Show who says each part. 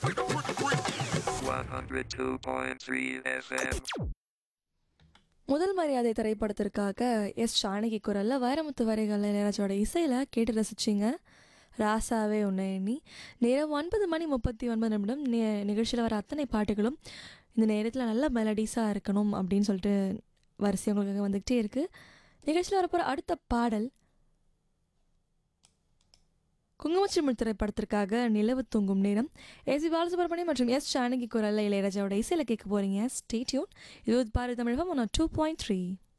Speaker 1: 102.3 FM.
Speaker 2: முதல் மரியாதை திரைப்படத்திற்காக எஸ் ஜானகி குரல்ல வைரமுத்து வரைகள் இளையராஜோட இசையில் கேட்டு ரசிச்சிங்க ராசாவே உன்னை எண்ணி நேரம் ஒன்பது மணி முப்பத்தி ஒன்பது நிமிடம் நி- நிகழ்ச்சியில் வர அத்தனை பாட்டுகளும் இந்த நேரத்தில் நல்ல மெலடிஸாக இருக்கணும் அப்படின்னு சொல்லிட்டு வரிசை உங்களுக்கு வந்துக்கிட்டே இருக்குது நிகழ்ச்சியில் வரப்போகிற அடுத்த பாடல் குங்குமச்சிமிழ் திரைப்படத்திற்காக நிலவு தூங்கும் நேரம் எஸ் பாலசுப்ரமணியம் மற்றும் எஸ் ஜானகி குரல்ல இளையராஜாவோட இசையில் கேட்க போகிறீங்க ஸ்டேட்யூன் இது Bharathi Tamizhagam one two point three